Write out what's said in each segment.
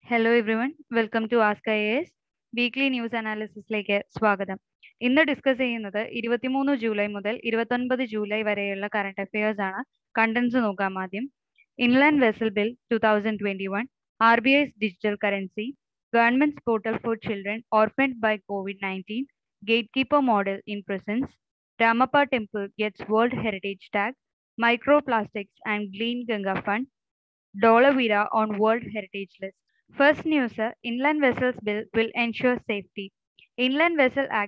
Hello everyone welcome to ask I S weekly news അനാലിസിസിലേക്ക് സ്വാഗതം ഇന്ന് ഡിസ്കസ് ചെയ്യുന്നത് ഇരുപത്തിമൂന്ന് ജൂലൈ മുതൽ ഇരുപത്തൊൻപത് ജൂലൈ വരെയുള്ള കറണ്ട് അഫയേഴ്സ് ആണ് കണ്ടൻസ് നോക്കാം ആദ്യം inland vessel bill two thousand twenty one R B I's digital currency government portal for children orphaned by covid nineteen gatekeeper model in prisons Ramappa temple gets world heritage tag microplastics and clean Ganga fund Dollavira on World Heritage List. First news, uh, Inland Vessels Bill will ensure safety. Inland Vessel Act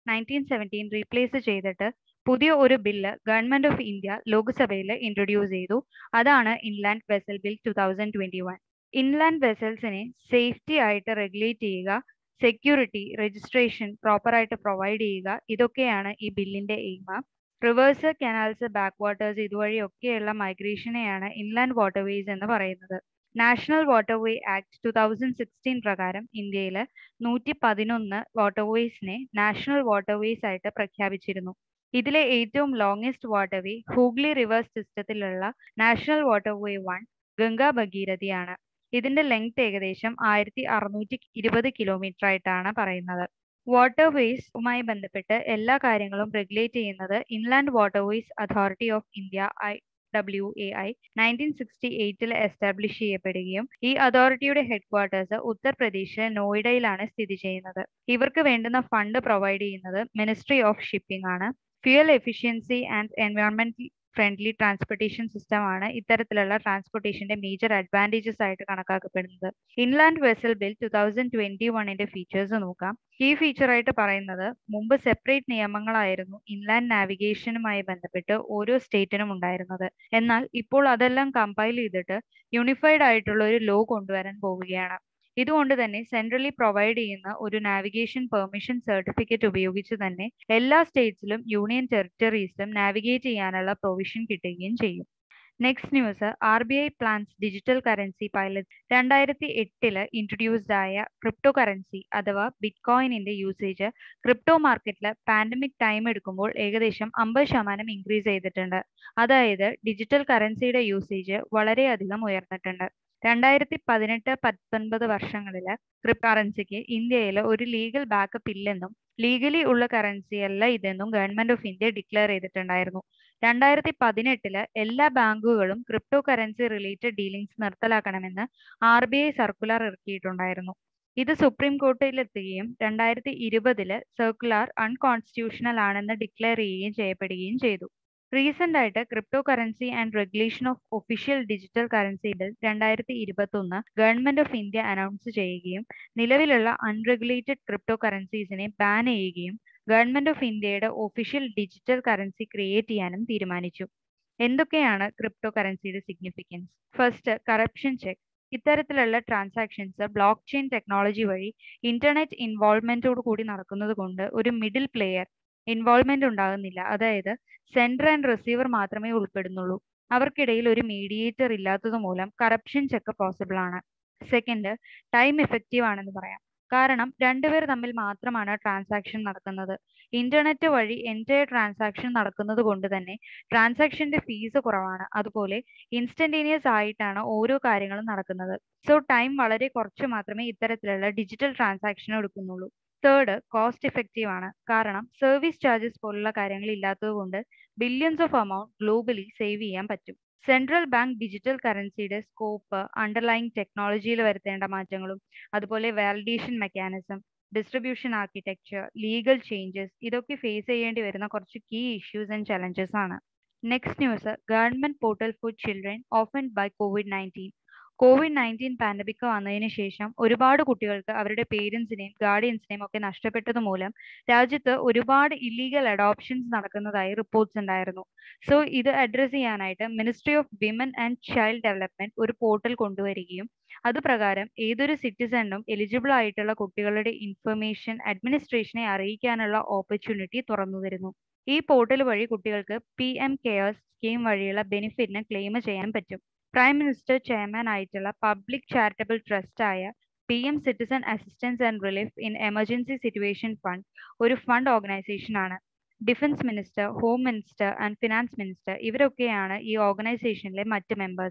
1917 replace ചെയ്തിട്ട് പുതിയ ഒരു bill government of India ലോക്സഭയിൽ introduce ചെയ്തു അതാണ് inland vessel bill two thousand twenty one inland വെസൽസിനെ safety ആയിട്ട് regulate ചെയ്യുക security registration പ്രോപ്പറായിട്ട് പ്രൊവൈഡ് ചെയ്യുക ഇതൊക്കെയാണ് ഈ ബില്ലിന്റെ aim rivers canals backwaters ഇതുവഴിയൊക്കെയുള്ള മൈഗ്രേഷനെയാണ് ഇൻലാൻഡ് വാട്ടർവേസ് എന്ന് പറയുന്നത് national waterway act two thousand sixteen പ്രകാരം ഇന്ത്യയിൽ നൂറ്റി പതിനൊന്ന് വാട്ടർവേസിനെ നാഷണൽ വാട്ടർവേസ് ആയിട്ട് പ്രഖ്യാപിച്ചിരുന്നു ഇതിലെ ഏറ്റവും ലോങ്സ്റ്റ് വാട്ടർവേ ഹൂഗ്ലി റിവർ സിസ്റ്റത്തിലുള്ള നാഷണൽ വാട്ടർവേ വൺ ഗംഗാ ഭഗീരഥിയാണ് ഇതിന്റെ ലെങ്ത് ഏകദേശം ആയിരത്തി അറുന്നൂറ്റി ഇരുപത് കിലോമീറ്റർ ആയിട്ടാണ് പറയുന്നത് വാട്ടർവേസുമായി ബന്ധപ്പെട്ട് എല്ലാ കാര്യങ്ങളും റെഗുലേറ്റ് ചെയ്യുന്നത് inland waterways authority of India I W A I nineteen sixty എയ്റ്റിൽ എസ്റ്റാബ്ലിഷ് ചെയ്യപ്പെടുകയും ഈ അതോറിറ്റിയുടെ ഹെഡ് ക്വാർട്ടേഴ്സ് ഉത്തർപ്രദേശിലെ നോയിഡയിലാണ് സ്ഥിതി ചെയ്യുന്നത് ഇവർക്ക് വേണ്ടുന്ന ഫണ്ട് പ്രൊവൈഡ് ചെയ്യുന്നത് മിനിസ്ട്രി ഓഫ് ഷിപ്പിംഗ് ആണ് ഫ്യൂൽ എഫിഷ്യൻസി ആൻഡ് എൻവയോൺമെന്റൽ ഫ്രണ്ട്ലി ട്രാൻസ്പോർട്ടേഷൻ സിസ്റ്റം ആണ് ഇത്തരത്തിലുള്ള ട്രാൻസ്പോർട്ടേഷന്റെ മേജർ അഡ്വാൻറ്റേജസ് ആയിട്ട് കണക്കാക്കപ്പെടുന്നത് inland vessel bill two thousand twenty വണ്ണിന്റെ ഫീച്ചേഴ്സ് നോക്കാം ഈ ഫീച്ചർ ആയിട്ട് പറയുന്നത് മുമ്പ് സെപ്പറേറ്റ് നിയമങ്ങളായിരുന്നു ഇൻലാൻഡ് നാവിഗേഷനുമായി ബന്ധപ്പെട്ട് ഓരോ സ്റ്റേറ്റിനും ഉണ്ടായിരുന്നത് എന്നാൽ ഇപ്പോൾ അതെല്ലാം കമ്പൈൽ ചെയ്തിട്ട് യൂണിഫൈഡ് ആയിട്ടുള്ള ഒരു ലോ കൊണ്ടുവരാൻ പോവുകയാണ് ഇതുകൊണ്ട് തന്നെ സെൻട്രലി പ്രൊവൈഡ് ചെയ്യുന്ന ഒരു നാവിഗേഷൻ പെർമിഷൻ സർട്ടിഫിക്കറ്റ് ഉപയോഗിച്ച് തന്നെ എല്ലാ സ്റ്റേറ്റ്സിലും യൂണിയൻ ടെറിട്ടറീസിലും നാവിഗേറ്റ് ചെയ്യാനുള്ള പ്രൊവിഷൻ കിട്ടുകയും ചെയ്യും next news R B I plans digital currency pilot രണ്ടായിരത്തി എട്ടില് ഇൻട്രൊഡ്യൂസ്ഡ് ആയ ക്രിപ്റ്റോ കറൻസി അഥവാ ബിറ്റ്കോയിനിന്റെ യൂസേജ് ക്രിപ്റ്റോ മാർക്കറ്റിൽ പാൻഡമിക് ടൈം എടുക്കുമ്പോൾ ഏകദേശം അമ്പത് ശതമാനം ഇൻക്രീസ് ചെയ്തിട്ടുണ്ട് അതായത് ഡിജിറ്റൽ കറൻസിയുടെ യൂസേജ് വളരെയധികം ഉയർന്നിട്ടുണ്ട് രണ്ടായിരത്തി പതിനെട്ട് പത്തൊൻപത് വർഷങ്ങളിൽ ക്രിപ്റ്റോ കറൻസിക്ക് ഇന്ത്യയിൽ ഒരു ലീഗൽ ബാക്കപ്പ് ഇല്ലെന്നും ലീഗലി ഉള്ള കറൻസി അല്ല ഇതെന്നും ഗവൺമെന്റ് ഓഫ് ഇന്ത്യ ഡിക്ലെയർ ചെയ്തിട്ടുണ്ടായിരുന്നു രണ്ടായിരത്തി പതിനെട്ടില് എല്ലാ ബാങ്കുകളും ക്രിപ്റ്റോ കറൻസി റിലേറ്റഡ് ഡീലിംഗ്സ് നിർത്തലാക്കണമെന്ന് ആർ ബി ഐ സർക്കുലർ ഇറക്കിയിട്ടുണ്ടായിരുന്നു ഇത് സുപ്രീം കോടതിയിൽ എത്തുകയും രണ്ടായിരത്തി ഇരുപതില് സർക്കുലർ അൺകോൺസ്റ്റിറ്റ്യൂഷണൽ ആണെന്ന് ഡിക്ലെയർ ചെയ്യുകയും ചെയ്യപ്പെടുകയും ചെയ്തു റീസെന്റ് ആയിട്ട് cryptocurrency and regulation of official digital currency bill രണ്ടായിരത്തി ഇരുപത്തി ഒന്ന് ഗവൺമെന്റ് ഓഫ് ഇന്ത്യ അനൗൺസ് ചെയ്യുകയും നിലവിലുള്ള അൺറെഗുലേറ്റഡ് ക്രിപ്റ്റോ കറൻസീസിനെ ബാൻ ചെയ്യുകയും ഗവൺമെന്റ് ഓഫ് ഇന്ത്യയുടെ ഒഫീഷ്യൽ ഡിജിറ്റൽ കറൻസി ക്രിയേറ്റ് ചെയ്യാനും തീരുമാനിച്ചു എന്തൊക്കെയാണ് ക്രിപ്റ്റോ കറൻസിയുടെ സിഗ്നിഫിക്കൻസ് ഫസ്റ്റ് കറപ്ഷൻ ചെക്ക് ഇത്തരത്തിലുള്ള ട്രാൻസാക്ഷൻസ് ബ്ലോക്ക് ചെയിൻ ടെക്നോളജി വഴി ഇന്റർനെറ്റ് ഇൻവോൾവ്മെന്റോട് കൂടി നടക്കുന്നത് കൊണ്ട് ഒരു മിഡിൽ പ്ലെയർ ഇൻവോൾവ്മെന്റ് ഉണ്ടാകുന്നില്ല അതായത് സെൻഡർ ആൻഡ് റിസീവർ മാത്രമേ ഉൾപ്പെടുന്നുള്ളൂ അവർക്കിടയിൽ ഒരു മീഡിയേറ്റർ ഇല്ലാത്തത് മൂലം കറപ്ഷൻ ചെക്ക് പോസിബിൾ ആണ് സെക്കൻഡ് ടൈം എഫക്റ്റീവ് ആണെന്ന് പറയാം കാരണം രണ്ടുപേർ തമ്മിൽ മാത്രമാണ് ട്രാൻസാക്ഷൻ നടക്കുന്നത് ഇന്റർനെറ്റ് വഴി എൻറ്റയർ ട്രാൻസാക്ഷൻ നടക്കുന്നത് കൊണ്ട് തന്നെ ട്രാൻസാക്ഷന്റെ ഫീസ് കുറവാണ് അതുപോലെ ഇൻസ്റ്റന്റേനിയസ് ആയിട്ടാണ് ഓരോ കാര്യങ്ങളും നടക്കുന്നത് സോ ടൈം വളരെ കുറച്ച് മാത്രമേ ഇത്തരത്തിലുള്ള ഡിജിറ്റൽ ട്രാൻസാക്ഷൻ എടുക്കുന്നുള്ളൂ തേർഡ് കോസ്റ്റ് എഫക്റ്റീവ് ആണ് കാരണം സർവീസ് ചാർജസ് പോലുള്ള കാര്യങ്ങൾ ഇല്ലാത്തത് കൊണ്ട് billions of amount globally save ചെയ്യാൻ പറ്റും സെൻട്രൽ ബാങ്ക് ഡിജിറ്റൽ കറൻസിയുടെ സ്കോപ്പ് അണ്ടർലൈങ് ടെക്നോളജിയിൽ വരുത്തേണ്ട മാറ്റങ്ങളും അതുപോലെ validation mechanism distribution architecture legal changes ഇതൊക്കെ ഫേസ് ചെയ്യേണ്ടി വരുന്ന കുറച്ച് കീ ഇഷ്യൂസ് ആൻഡ് ചലഞ്ചസ് ആണ് next news government portal for children orphan by covid nineteen covid nineteen pandemic വന്നതിന് ശേഷം ഒരുപാട് കുട്ടികൾക്ക് അവരുടെ പേരൻസിനെയും ഗാർഡിയൻസിനെയും ഒക്കെ നഷ്ടപ്പെട്ടത് മൂലം രാജ്യത്ത് ഒരുപാട് ഇല്ലീഗൽ അഡോപ്ഷൻസ് നടക്കുന്നതായി റിപ്പോർട്ട്സ് ഉണ്ടായിരുന്നു സോ ഇത് അഡ്രസ് ചെയ്യാനായിട്ട് ministry of women and child development ഒരു പോർട്ടൽ കൊണ്ടുവരികയും അത് പ്രകാരം ഏതൊരു സിറ്റിസണിനും എലിജിബിൾ ആയിട്ടുള്ള കുട്ടികളുടെ ഇൻഫർമേഷൻ അഡ്മിനിസ്ട്രേഷനെ അറിയിക്കാനുള്ള ഓപ്പർച്യൂണിറ്റി തുറന്നു തരുന്നു ഈ പോർട്ടൽ വഴി കുട്ടികൾക്ക് പി എം കെയർസ് സ്കീം വഴിയുള്ള ബെനിഫിറ്റിന് ക്ലെയിം ചെയ്യാൻ പറ്റും പ്രൈം മിനിസ്റ്റർ ചെയർമാൻ ആയിട്ടുള്ള പബ്ലിക് ചാരിറ്റബിൾ ട്രസ്റ്റ് ആയ P M citizen assistance and relief in emergency situation fund ഒരു ഫണ്ട് ഓർഗനൈസേഷൻ ആണ് defence minister home minister and finance minister ഇവരൊക്കെയാണ് ഈ ഓർഗനൈസേഷനിലെ മറ്റ് മെമ്പേഴ്സ്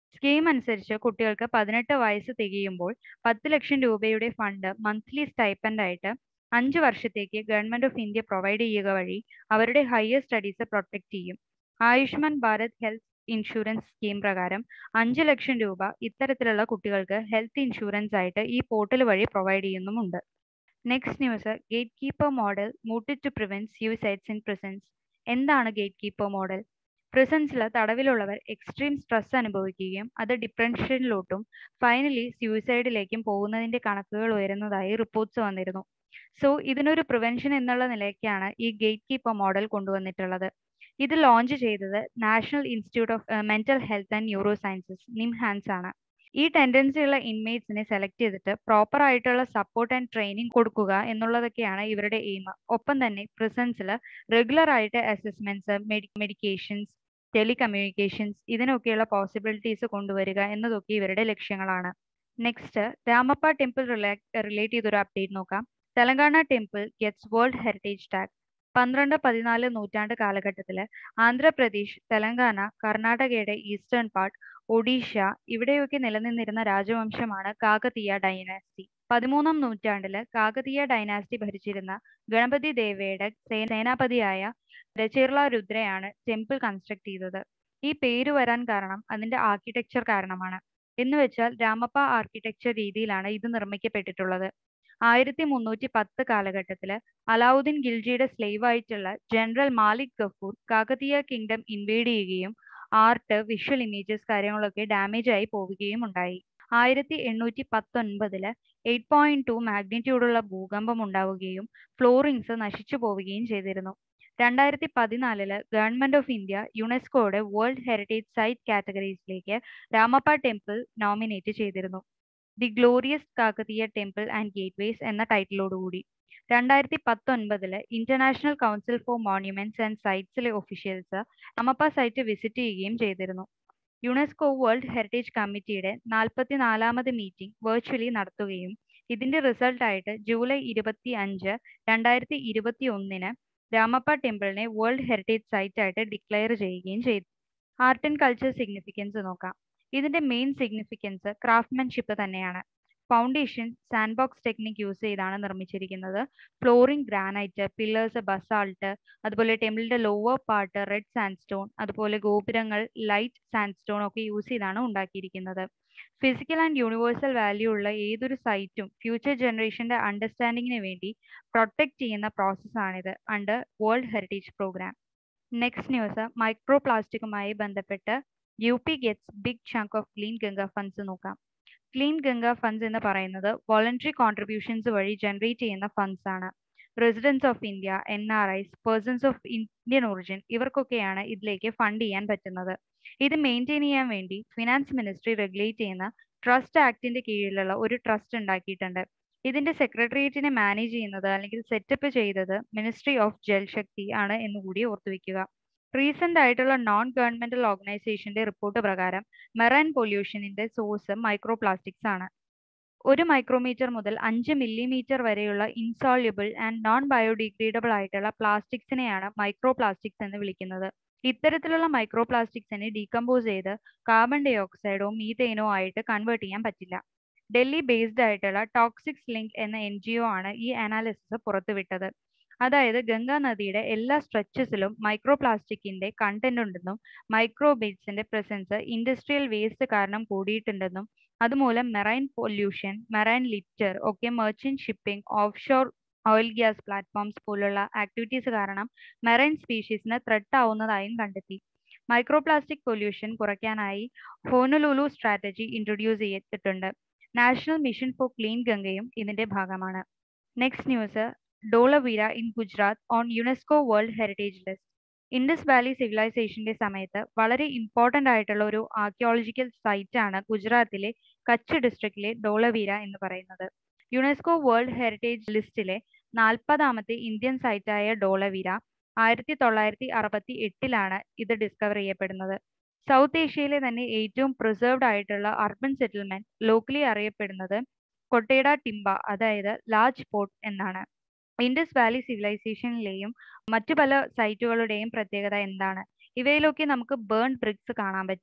സ്കീം അനുസരിച്ച് കുട്ടികൾക്ക് പതിനെട്ട് വയസ്സ് തികയുമ്പോൾ പത്ത് ലക്ഷം രൂപയുടെ ഫണ്ട് മന്ത്ലി സ്റ്റൈപ്പൻഡ് ആയിട്ട് അഞ്ച് വർഷത്തേക്ക് ഗവൺമെന്റ് ഓഫ് ഇന്ത്യ പ്രൊവൈഡ് ചെയ്യുക വഴി അവരുടെ ഹയർ സ്റ്റഡീസ് പ്രൊട്ടക്ട് ചെയ്യും Ayushman Bharat health insurance scheme പ്രകാരം അഞ്ച് ലക്ഷം രൂപ ഇത്തരത്തിലുള്ള കുട്ടികൾക്ക് ഹെൽത്ത് ഇൻഷുറൻസ് ആയിട്ട് ഈ പോർട്ടൽ വഴി പ്രൊവൈഡ് ചെയ്യുന്നുമുണ്ട് next news gatekeeper model mooted to prevent suicides in prisons എന്താണ് ഗേറ്റ് കീപ്പർ മോഡൽ പ്രിസൻസിൽ തടവിലുള്ളവർ എക്സ്ട്രീം സ്ട്രെസ് അനുഭവിക്കുകയും അത് ഡിപ്രഷനിലോട്ടും ഫൈനലി സ്യൂസൈഡിലേക്കും പോകുന്നതിന്റെ കണക്കുകൾ ഉയരുന്നതായി റിപ്പോർട്ട്സ് വന്നിരുന്നു സോ ഇതിനൊരു പ്രിവെൻഷൻ എന്നുള്ള നിലയ്ക്കാണ് ഈ ഗേറ്റ് കീപ്പർ മോഡൽ കൊണ്ടുവന്നിട്ടുള്ളത് ഇത് ലോഞ്ച് ചെയ്തത് national institute of mental health and neurosciences NIMHANS ആണ് ഈ ടെൻഡൻസി ഉള്ള ഇൻമേറ്റ്സിനെ സെലക്ട് ചെയ്തിട്ട് പ്രോപ്പർ ആയിട്ടുള്ള സപ്പോർട്ട് ആൻഡ് ട്രെയിനിങ് കൊടുക്കുക എന്നുള്ളതൊക്കെയാണ് ഇവരുടെ എയിം ഒപ്പം തന്നെ പ്രിസൻസിൽ റെഗുലർ ആയിട്ട് അസസ്മെന്റ്സ് മെഡിക്കേഷൻസ് ടെലികമ്മ്യൂണിക്കേഷൻസ് ഇതിനൊക്കെയുള്ള പോസിബിലിറ്റീസ് കൊണ്ടുവരിക എന്നതൊക്കെ ഇവരുടെ ലക്ഷ്യങ്ങളാണ് നെക്സ്റ്റ് രാമപ്പ ടെമ്പിൾ റിലേറ്റ് ചെയ്തൊരു അപ്ഡേറ്റ് നോക്കാം Telangana temple gets world heritage tag പന്ത്രണ്ട് പതിനാല് നൂറ്റാണ്ട് കാലഘട്ടത്തിൽ ആന്ധ്രാപ്രദേശ് തെലങ്കാന കർണാടകയുടെ ഈസ്റ്റേൺ പാർട്ട് ഒഡീഷ ഇവിടെയൊക്കെ നിലനിന്നിരുന്ന രാജവംശമാണ് കാകതീയ ഡൈനാസ്റ്റി പതിമൂന്നാം നൂറ്റാണ്ടില് കാകതീയ ഡൈനാസ്റ്റി ഭരിച്ചിരുന്ന ഗണപതി ദേവയുടെ സേനാപതിയായ രചേർല രുദ്രയാണ് ടെമ്പിൾ കൺസ്ട്രക്ട് ചെയ്തത് ഈ പേര് വരാൻ കാരണം അതിന്റെ ആർക്കിടെക്ചർ കാരണമാണ് എന്ന് വെച്ചാൽ രാമപ്പ ആർക്കിടെക്ചർ രീതിയിലാണ് ഇത് നിർമ്മിക്കപ്പെട്ടിട്ടുള്ളത് ആയിരത്തി മുന്നൂറ്റി പത്ത് കാലഘട്ടത്തില് അലാവുദ്ദീൻ ഖിൽജിയുടെ സ്ലേവ് ആയിട്ടുള്ള general Malik Kafur Kakatiya kingdom invade ചെയ്യുകയും ആർട്ട് വിഷ്വൽ ഇമേജസ് കാര്യങ്ങളൊക്കെ ഡാമേജ് ആയി പോവുകയും ഉണ്ടായി ആയിരത്തി എണ്ണൂറ്റി പത്തൊൻപതില് എയ്റ്റ് പോയിന്റ് ടു മാഗ്നിറ്റ്യൂഡുള്ള ഭൂകമ്പം ഉണ്ടാവുകയും ഫ്ലോറിങ്സ് നശിച്ചു പോവുകയും ചെയ്തിരുന്നു രണ്ടായിരത്തി പതിനാലില് ഗവൺമെന്റ് ഓഫ് ഇന്ത്യ യുനെസ്കോയുടെ വേൾഡ് ഹെറിറ്റേജ് സൈറ്റ് കാറ്റഗറീസിലേക്ക് രാമപ്പ ടെമ്പിൾ നോമിനേറ്റ് ചെയ്തിരുന്നു the glorious Kakatiya temple and gateways എന്ന ടൈറ്റിലോടുകൂടി രണ്ടായിരത്തി പത്തൊൻപതില് international council for monuments and സൈറ്റ്സിലെ ഒഫീഷ്യൽസ് രാമപ്പ സൈറ്റ് വിസിറ്റ് ചെയ്യുകയും ചെയ്തിരുന്നു യുനെസ്കോ വേൾഡ് ഹെറിറ്റേജ് കമ്മിറ്റിയുടെ നാൽപ്പത്തിനാലാമത് മീറ്റിംഗ് വെർച്വലി നടത്തുകയും ഇതിന്റെ റിസൾട്ട് ആയിട്ട് ജൂലൈ ഇരുപത്തി അഞ്ച് രണ്ടായിരത്തി ഇരുപത്തി ഒന്നിന് രാമപ്പ ടെമ്പിളിനെ വേൾഡ് ഹെറിറ്റേജ് സൈറ്റ് ആയിട്ട് ഡിക്ലെയർ ചെയ്യുകയും ചെയ്തു ആർട്ട് ആൻഡ് കൾച്ചർ സിഗ്നിഫിക്കൻസ് നോക്കാം ഇതിന്റെ മെയിൻ സിഗ്നിഫിക്കൻസ് ക്രാഫ്റ്റ്മാൻഷിപ്പ് തന്നെയാണ് foundation sandbox technique use ചെയ്താണ് നിർമ്മിച്ചിരിക്കുന്നത് ഫ്ലോറിംഗ് ഗ്രാനൈറ്റ് പില്ലേഴ്സ് ബസാൾട്ട് അതുപോലെ ടെമ്പിളിന്റെ ലോവർ പാർട്ട് റെഡ് സാൻഡ്സ്റ്റോൺ അതുപോലെ ഗോപുരങ്ങൾ ലൈറ്റ് സാൻഡ്സ്റ്റോൺ ഒക്കെ യൂസ് ചെയ്താണ് ഉണ്ടാക്കിയിരിക്കുന്നത് ഫിസിക്കൽ ആൻഡ് യൂണിവേഴ്സൽ വാല്യൂ ഉള്ള ഏതൊരു സൈറ്റും ഫ്യൂച്ചർ ജനറേഷന്റെ അണ്ടർസ്റ്റാൻഡിങ്ങിന് വേണ്ടി പ്രൊട്ടക്ട് ചെയ്യുന്ന പ്രോസസ്സാണിത് under world heritage programme next news micro പ്ലാസ്റ്റിക്കുമായി ബന്ധപ്പെട്ട് U P gets big chunk of clean Ganga funds നോക്കാം ക്ലീൻ ഗംഗ ഫണ്ട്സ് എന്ന് പറയുന്നത് വോളണ്ടറി കോൺട്രിബ്യൂഷൻസ് വഴി ജനറേറ്റ് ചെയ്യുന്ന ഫണ്ട്സ് ആണ് residents of India N R I's persons of Indian origin ഇവർക്കൊക്കെയാണ് ഇതിലേക്ക് ഫണ്ട് ചെയ്യാൻ പറ്റുന്നത് ഇത് മെയിൻറ്റെയിൻ ചെയ്യാൻ വേണ്ടി ഫിനാൻസ് മിനിസ്ട്രി റെഗുലേറ്റ് ചെയ്യുന്ന ട്രസ്റ്റ് ആക്ടിന്റെ കീഴിലുള്ള ഒരു ട്രസ്റ്റ് ഉണ്ടാക്കിയിട്ടുണ്ട് ഇതിന്റെ സെക്രട്ടേറിയറ്റിനെ മാനേജ് ചെയ്യുന്നത് അല്ലെങ്കിൽ സെറ്റപ്പ് ചെയ്തത് മിനിസ്ട്രി ഓഫ് ജൽശക്തി ആണ് എന്ന് കൂടി ഓർത്തുവെക്കുക റീസെന്റ് ആയിട്ടുള്ള നോൺ ഗവൺമെന്റൽ ഓർഗനൈസേഷന്റെ റിപ്പോർട്ട് പ്രകാരം മെറൈൻ പൊല്യൂഷനിന്റെ സോഴ്സ് മൈക്രോ പ്ലാസ്റ്റിക്സ് ആണ് ഒരു മൈക്രോമീറ്റർ മുതൽ അഞ്ച് മില്ലിമീറ്റർ വരെയുള്ള ഇൻസോൾയുബിൾ ആൻഡ് നോൺ ബയോഡിഗ്രേഡബിൾ ആയിട്ടുള്ള പ്ലാസ്റ്റിക്സിനെയാണ് മൈക്രോ പ്ലാസ്റ്റിക്സ് എന്ന് വിളിക്കുന്നത് ഇത്തരത്തിലുള്ള മൈക്രോ പ്ലാസ്റ്റിക്സിനെ ഡീകമ്പോസ് ചെയ്ത് കാർബൺ ഡൈ ഓക്സൈഡോ മീതേനോ ആയിട്ട് കൺവേർട്ട് ചെയ്യാൻ പറ്റില്ല ഡൽഹി ബേസ്ഡ് ആയിട്ടുള്ള ടോക്സിക്സ് ലിങ്ക് എന്ന എൻ ജി ഒ ആണ് ഈ അനാലിസിസ് പുറത്തുവിട്ടത് അതായത് ഗംഗാ നദിയുടെ എല്ലാ സ്ട്രെച്ചസിലും മൈക്രോ പ്ലാസ്റ്റിക്കിന്റെ കണ്ടന്റ് ഉണ്ടെന്നും മൈക്രോബേറ്റ്സിന്റെ പ്രസൻസ് ഇൻഡസ്ട്രിയൽ വേസ്റ്റ് കാരണം കൂടിയിട്ടുണ്ടെന്നും അതുമൂലം മെറൈൻ പൊല്യൂഷൻ മെറൈൻ ലിറ്റർ ഒക്കെ merchant shipping offshore oil gas platforms പോലുള്ള ആക്ടിവിറ്റീസ് കാരണം മെറൈൻ സ്പീഷീസിന് ത്രെട്ട് ആവുന്നതായും കണ്ടെത്തി മൈക്രോ പ്ലാസ്റ്റിക് പൊല്യൂഷൻ കുറയ്ക്കാനായി ഹോനുലുലു സ്ട്രാറ്റജി ഇൻട്രൊഡ്യൂസ് ചെയ്തിട്ടുണ്ട് നാഷണൽ മിഷൻ ഫോർ ക്ലീൻ ഗംഗയും ഇതിന്റെ ഭാഗമാണ് next news Dholavira in Gujarat on UNESCO world heritage list Indus valley സിവിലൈസേഷന്റെ സമയത്ത് വളരെ ഇമ്പോർട്ടന്റ് ആയിട്ടുള്ള ഒരു ആർക്കിയോളജിക്കൽ സൈറ്റ് ആണ് ഗുജറാത്തിലെ കച്ച് ഡിസ്ട്രിക്റ്റിലെ ഡോളവീര എന്ന് പറയുന്നത് യുനെസ്കോ വേൾഡ് ഹെറിറ്റേജ് ലിസ്റ്റിലെ നാൽപ്പതാമത്തെ ഇന്ത്യൻ സൈറ്റായ ഡോളവീര ആയിരത്തി തൊള്ളായിരത്തി അറുപത്തി എട്ടിലാണ് ഇത് ഡിസ്കവർ ചെയ്യപ്പെടുന്നത് സൗത്ത് ഏഷ്യയിലെ തന്നെ ഏറ്റവും പ്രിസർവ്ഡ് ആയിട്ടുള്ള അർബൻ സെറ്റിൽമെന്റ് ലോക്കലി അറിയപ്പെടുന്നത് കൊട്ടേഡ ടിംബ അതായത് ലാർജ് പോർട്ട് എന്നാണ് ഇൻഡസ് വാലി സിവിലൈസേഷനിലെയും മറ്റു പല സൈറ്റുകളുടെയും പ്രത്യേകത എന്താണ് ഇവയിലൊക്കെ നമുക്ക് ബേൺ ബ്രിക്സ് കാണാൻ പറ്റും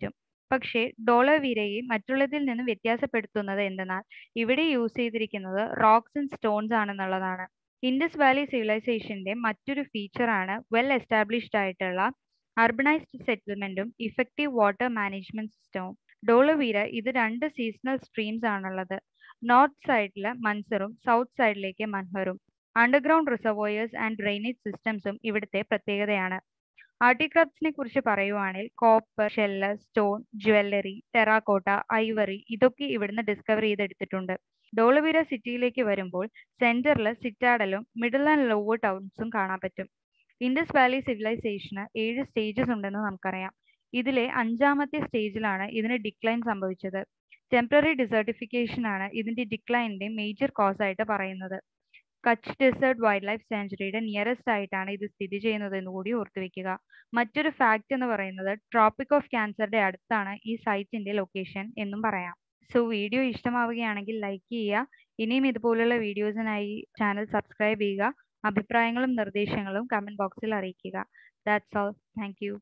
പക്ഷേ ഡോളോവീരയെ മറ്റുള്ളതിൽ നിന്ന് വ്യത്യാസപ്പെടുത്തുന്നത് എന്തെന്നാൽ ഇവിടെ യൂസ് ചെയ്തിരിക്കുന്നത് റോക്സ് ആൻഡ് സ്റ്റോൺസ് ആണെന്നുള്ളതാണ് ഇൻഡസ് വാലി സിവിലൈസേഷന്റെ മറ്റൊരു ഫീച്ചറാണ് വെൽ എസ്റ്റാബ്ലിഷ്ഡ് ആയിട്ടുള്ള അർബണൈസ്ഡ് സെറ്റിൽമെന്റും ഇഫക്റ്റീവ് വാട്ടർ മാനേജ്മെന്റ് സിസ്റ്റവും ഡോളോവീര ഇത് രണ്ട് സീസണൽ സ്ട്രീംസ് ആണുള്ളത് നോർത്ത് സൈഡിൽ മൻസറും സൗത്ത് സൈഡിലേക്ക് മൻഹറും അണ്ടർഗ്രൗണ്ട് റിസർവോയേഴ്സ് ആൻഡ് ഡ്രെയിനേജ് സിസ്റ്റംസും ഇവിടുത്തെ പ്രത്യേകതയാണ് ആർട്ടിക്രാഫ്റ്റ്സിനെ കുറിച്ച് പറയുവാണെങ്കിൽ copper shell stone jewellery terracotta ivory ഇതൊക്കെ ഇവിടുന്ന് ഡിസ്കവർ ചെയ്തെടുത്തിട്ടുണ്ട് ഡോളവീര സിറ്റിയിലേക്ക് വരുമ്പോൾ സെന്ററിൽ സിറ്റാഡലും മിഡിൽ ആൻഡ് ലോവർ ടൗൺസും കാണാൻ പറ്റും ഇൻഡസ് വാലി സിവിലൈസേഷന് ഏഴ് സ്റ്റേജസ് ഉണ്ടെന്ന് നമുക്കറിയാം ഇതിലെ അഞ്ചാമത്തെ സ്റ്റേജിലാണ് ഇതിന് ഡിക്ലൈൻ സംഭവിച്ചത് ടെമ്പററി ഡിസർട്ടിഫിക്കേഷൻ ആണ് ഇതിന്റെ ഡിക്ലൈനിന്റെ മേജർ കോസ് ആയിട്ട് പറയുന്നത് കച്ച് ഡെസേർട്ട് വൈൽഡ് ലൈഫ് സാഞ്ചുറിയുടെ നിയറസ്റ്റ് ആയിട്ടാണ് ഇത് സ്ഥിതി ചെയ്യുന്നത് എന്ന് കൂടി ഓർത്തു വെക്കുക മറ്റൊരു ഫാക്ട് എന്ന് പറയുന്നത് ട്രോപ്പിക് ഓഫ് ക്യാൻസറുടെ അടുത്താണ് ഈ സൈറ്റിന്റെ ലൊക്കേഷൻ എന്നും പറയാം സോ വീഡിയോ ഇഷ്ടമാവുകയാണെങ്കിൽ ലൈക്ക് ചെയ്യുക ഇനിയും ഇതുപോലുള്ള വീഡിയോസിനായി ചാനൽ സബ്സ്ക്രൈബ് ചെയ്യുക അഭിപ്രായങ്ങളും നിർദ്ദേശങ്ങളും കമന്റ് ബോക്സിൽ അറിയിക്കുക ദാറ്റ്സ് ഓൾ താങ്ക് യു